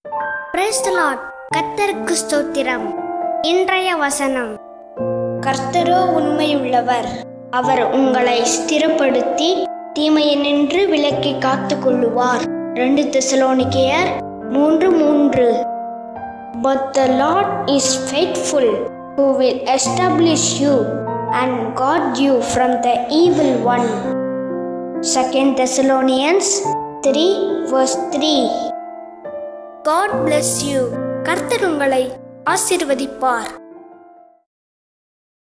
Praise the Lord கர்த்தருக்கு ஸ்தோத்திரம் இன்றைய வசனம் கர்த்தரோ உண்மையுள்ளவர் அவர் உங்களை ஸ்திரப்படுத்தி தீமையினின்று விலக்கி காத்துக் கொள்ளுவார் ரெண்டு தெசலோனிக்கேயர் மூன்று மூன்று But the Lord is faithful, who will establish you and guard you from the evil one. 2 Thessalonians 3 verse 3 God bless you. கர்த்தர் உங்களை ஆசீர்வதிப்பார்